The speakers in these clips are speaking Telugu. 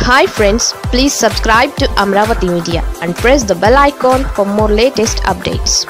hi friends please subscribe to Amaravati media and press the bell icon for more latest updates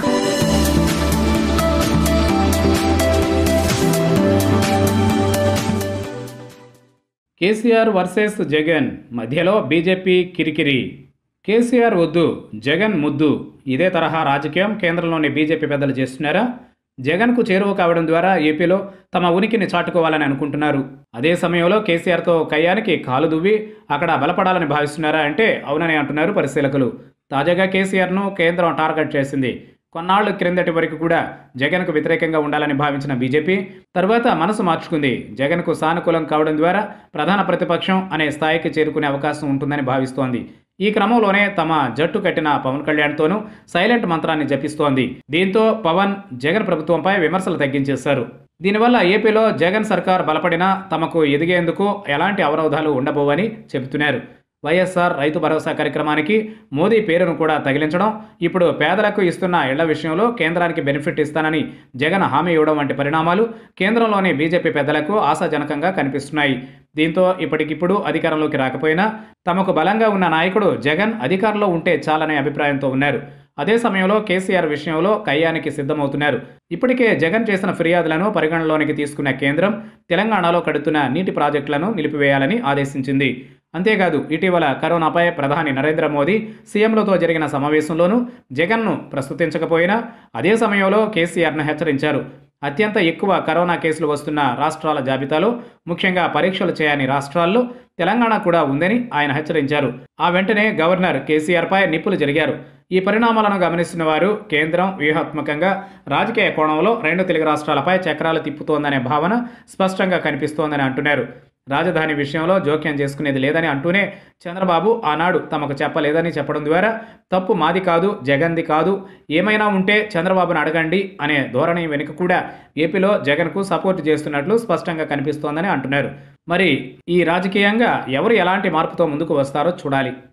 KCR versus Jagan మధ్యలో బీజేపీ కిరికిరి కేసీఆర్ వద్దు జగన్ ముద్దు ఇదే తరహా రాజకీయం కేంద్రంలోని బీజేపీ పెద్దలు చేస్తున్నారా జగన్కు చేరువ కావడం ద్వారా ఏపీలో తమ ఉనికిని చాటుకోవాలని అనుకుంటున్నారు అదే సమయంలో కేసీఆర్తో కయ్యానికి కాలు దువ్వి అక్కడ బలపడాలని భావిస్తున్నారా అంటే అవునని అంటున్నారు పరిశీలకులు తాజాగా కేసీఆర్ను కేంద్రం టార్గెట్ చేసింది కొన్నాళ్ల క్రిందటి వరకు కూడా జగన్కు వ్యతిరేకంగా ఉండాలని భావించిన బీజేపీ తరువాత మనసు మార్చుకుంది జగన్కు సానుకూలం కావడం ద్వారా ప్రధాన ప్రతిపక్షం అనే స్థాయికి చేరుకునే అవకాశం ఉంటుందని భావిస్తోంది ఈ క్రమంలోనే తమ జట్టు కట్టిన పవన్ కళ్యాణ్తోనూ సైలెంట్ మంత్రాన్ని జపిస్తోంది దీంతో పవన్ జగన్ ప్రభుత్వంపై విమర్శలు తగ్గించేశారు దీనివల్ల ఏపీలో జగన్ సర్కార్ బలపడినా తమకు ఎదిగేందుకు ఎలాంటి అవరోధాలు ఉండబోవని చెబుతున్నారు వైఎస్ఆర్ రైతు భరోసా కార్యక్రమానికి మోదీ పేరును కూడా తగిలించడం ఇప్పుడు పేదలకు ఇస్తున్న ఇళ్ల విషయంలో కేంద్రానికి బెనిఫిట్ ఇస్తానని జగన్ హామీ ఇవ్వడం వంటి పరిణామాలు కేంద్రంలోని బీజేపీ పెద్దలకు ఆశాజనకంగా కనిపిస్తున్నాయి దీంతో ఇప్పటికిప్పుడు అధికారంలోకి రాకపోయినా తమకు బలంగా ఉన్న నాయకుడు జగన్ అధికారంలో ఉంటే చాలనే అభిప్రాయంతో ఉన్నారు అదే సమయంలో కేసీఆర్ విషయంలో కయ్యానికి సిద్ధమవుతున్నారు ఇప్పటికే జగన్ చేసిన ఫిర్యాదులను పరిగణనలోనికి తీసుకున్న కేంద్రం తెలంగాణలో కడుతున్న నీటి ప్రాజెక్టులను నిలిపివేయాలని ఆదేశించింది అంతేకాదు ఇటీవల కరోనాపై ప్రధాని నరేంద్ర మోదీ సీఎంలతో జరిగిన సమావేశంలోనూ జగన్ను ప్రస్తుతించకపోయినా అదే సమయంలో కేసీఆర్ను హెచ్చరించారు అత్యంత ఎక్కువ కరోనా కేసులు వస్తున్న రాష్ట్రాల జాబితాలో ముఖ్యంగా పరీక్షలు చేయని రాష్ట్రాల్లో తెలంగాణ కూడా ఉందని ఆయన హెచ్చరించారు ఆ వెంటనే గవర్నర్ కేసీఆర్పై నిప్పులు జరిగారు ఈ పరిణామాలను గమనిస్తున్న వారు కేంద్రం వ్యూహాత్మకంగా రాజకీయ కోణంలో రెండు తెలుగు రాష్ట్రాలపై చక్రాలు తిప్పుతోందనే భావన స్పష్టంగా కనిపిస్తోందని అంటున్నారు రాజధాని విషయంలో జోక్యం చేసుకునేది లేదని అంటూనే చంద్రబాబు ఆనాడు తమకు చెప్పలేదని చెప్పడం ద్వారా తప్పు మాది కాదు జగన్ది కాదు ఏమైనా ఉంటే చంద్రబాబును అడగండి అనే ధోరణి వెనుక కూడా ఏపీలో జగన్కు సపోర్ట్ చేస్తున్నట్లు స్పష్టంగా కనిపిస్తోందని అంటున్నారు మరి ఈ రాజకీయంగా ఎవరు ఎలాంటి మార్పుతో ముందుకు వస్తారో చూడాలి